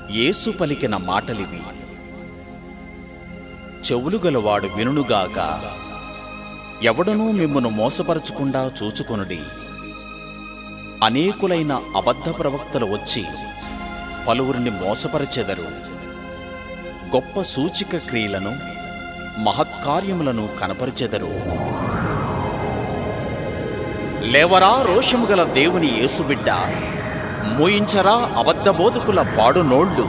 యేసు పలికిన మాటలివి చెవులు గలవాడు వినుగాక ఎవడనూ మిమ్మను మోసపరచకుండా చూచుకొనుడి అనేకులైన అబద్ధ ప్రవక్తలు వచ్చి పలువురిని మోసపరచెదరు గొప్ప సూచిక క్రియలను మహత్కార్యములను కనపరిచెదరు లేవరా రోషము గల దేవుని యేసుబిడ్డ మూయించరా అబద్ధ బోధకుల పాడు నోళ్ళు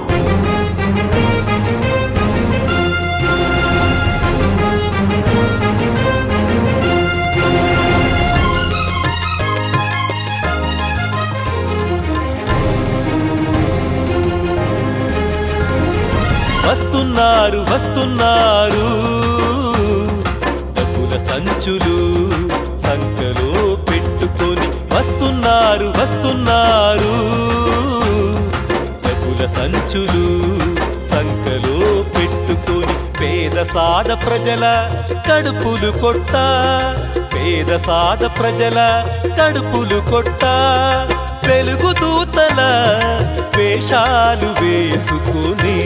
వస్తున్నారు వస్తున్నారు డబ్బుల సంచులు సంకలో పెట్టుకొని వస్తున్నారు వస్తున్నారు డబ్బుల సంచులు సంకలో పెట్టుకొని పేద సాద ప్రజల కడుపులు కొట్ట పేద సాద ప్రజల కడుపులు కొట్ట వెలుగు దూతల వేషాలు వేసుకొని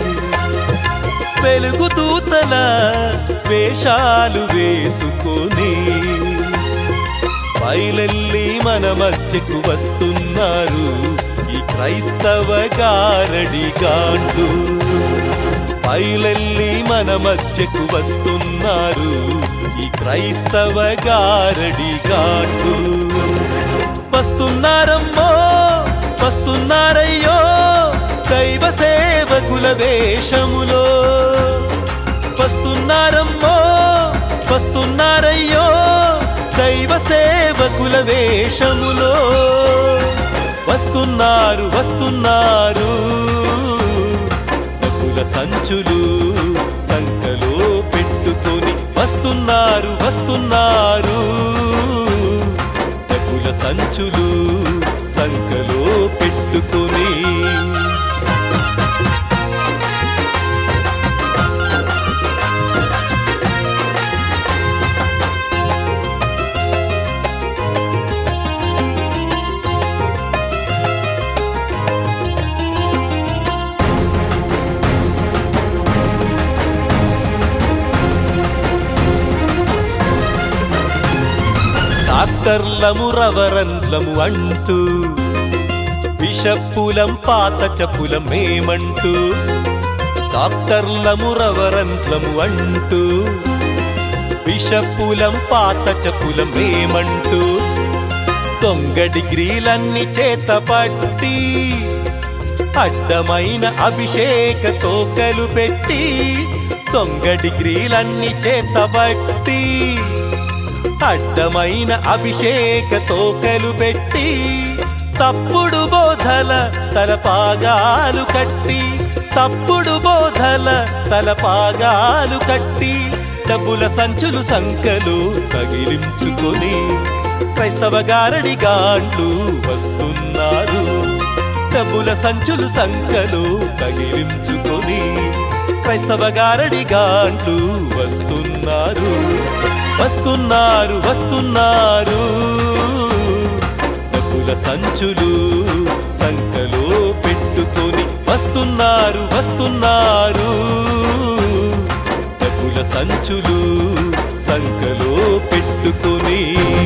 వెలుగు దూతల వేషాలు వేసుకొని బయలెల్లి మన మధ్యకు వస్తున్నారు ఈ క్రైస్తవ గారడి గాండు బయలెల్లి మన మధ్యకు వస్తున్నారు ఈ క్రైస్తవ గారడి గాండు వస్తున్నారమ్మో వస్తున్నారయ్యో దైవ సేవకుల వేషములో వస్తున్నారమ్మో వస్తున్నారయ్యో దైవ సేవకుల వేషములో వస్తున్నారు వస్తున్నారు డబ్బుల సంచులు సంకలో పెట్టుకొని వస్తున్నారు వస్తున్నారు డబ్బుల సంచులు సంకలో పెట్టుకొని డాక్టర్లము రవరండ్లము అంటూ బిషప్పులం పాత చప్పులం మేమంటూ డాక్టర్లము రవరండ్లము అంటూ బిషప్పులం పాత చప్పులం మేమంటూ దొంగ డిగ్రీలన్నీ చేత పట్టి అడ్డమైన అభిషేక తోకలు పెట్టి దొంగ డిగ్రీలన్నీ చేతబట్టి అడ్డమైన అభిషేక తోకలు పెట్టి తప్పుడు బోధల తలపాగాలు కట్టి తప్పుడు బోధల తలపాగాలు కట్టి డబ్బుల సంచులు సంకలు తగిలించుకొని క్రైస్తవ గారడి గాండ్లు వస్తున్నారు డబ్బుల సంచులు సంకలు తగిలించుకొని క్రైస్తవ గారడి గాండ్లు వస్తున్నారు వస్తున్నారు వస్తున్నారు డబ్బుల సంచులు సంకలో పెట్టుకొని వస్తున్నారు వస్తున్నారు డబ్బుల సంచులు సంకలో పెట్టుకొని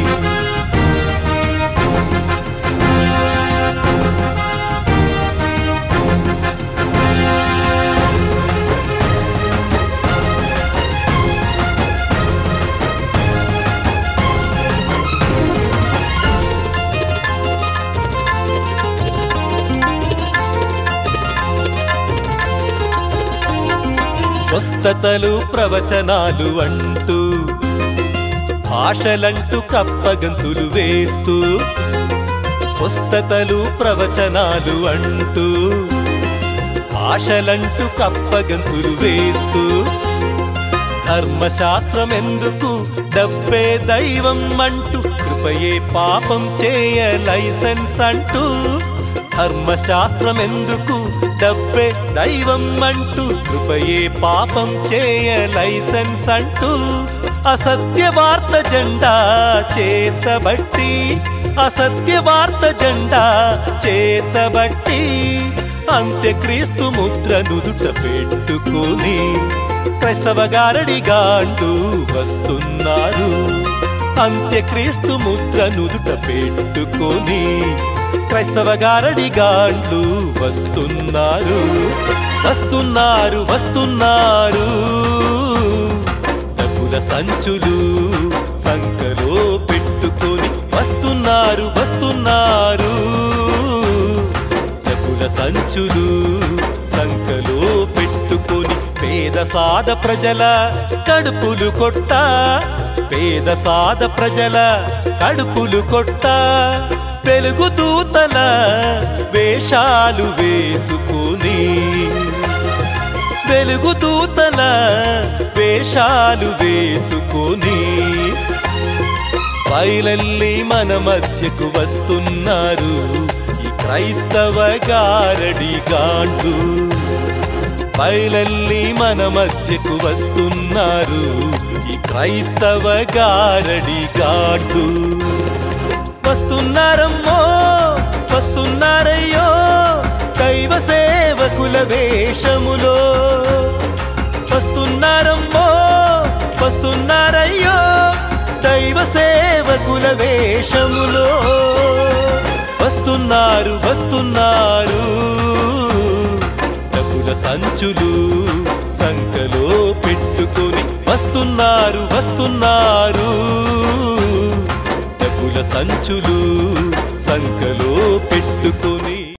స్వస్థతలు ప్రవచనాలు అంటూ భాషలంటూ కప్పగంతులు వేస్తూ స్వస్థతలు ప్రవచనాలు అంటూ భాషలంటూ కప్పగంతులు వేస్తూ ధర్మశాస్త్రం ఎందుకు డబ్బే దైవం అంటూ కృపయే పాపం చేయ లైసెన్స్ అంటూ ధర్మశాస్త్రం ఎందుకు డబ్బే దైవం అంటూ కృపయే పాపం చేయ లైసెన్స్ అంటూ అసత్య వార్త జెండా చేతబట్టి అసత్య వార్త జెండా చేతబట్టి అంత్యక్రీస్తు ముద్ర నుదుట పెట్టుకొని క్రైస్తవ గారడిగాండు వస్తున్నారు అంత్యక్రీస్తు ముద్ర నుదుట పెట్టుకొని క్రైస్తవ గారడిగాండ్లు వస్తున్నారు వస్తున్నారు వస్తున్నారు డబ్బుల సంచులు సంకలో పెట్టుకొని వస్తున్నారు వస్తున్నారు డబ్బుల సంచులు సంకలో పెట్టుకొని పేద సాద ప్రజల కడుపులు కొట్ట పేద సాద ప్రజల కడుపులు కొట్ట వెలుగు దూతల వేషాలు వేసుకొని వెలుగు దూతల వేషాలు వేసుకొని బయలల్లి మన మధ్యకు వస్తున్నారు ఈ క్రైస్తవ గారడి గాండు బయలల్లి మన మధ్యకు వస్తున్నారు ఈ క్రైస్తవ గారడి గాండు వస్తున్నారమ్మో వస్తున్నారయ్యో దైవ సేవకుల వేషములో వస్తున్నారమ్మో వస్తున్నారయ్యో దైవ సేవకుల వేషములో వస్తున్నారు వస్తున్నారు డబ్బుల సంచులు సంకలో పెట్టుకొని వస్తున్నారు వస్తున్నారు డబ్బుల సంచులు సంకలో పెట్టుకొని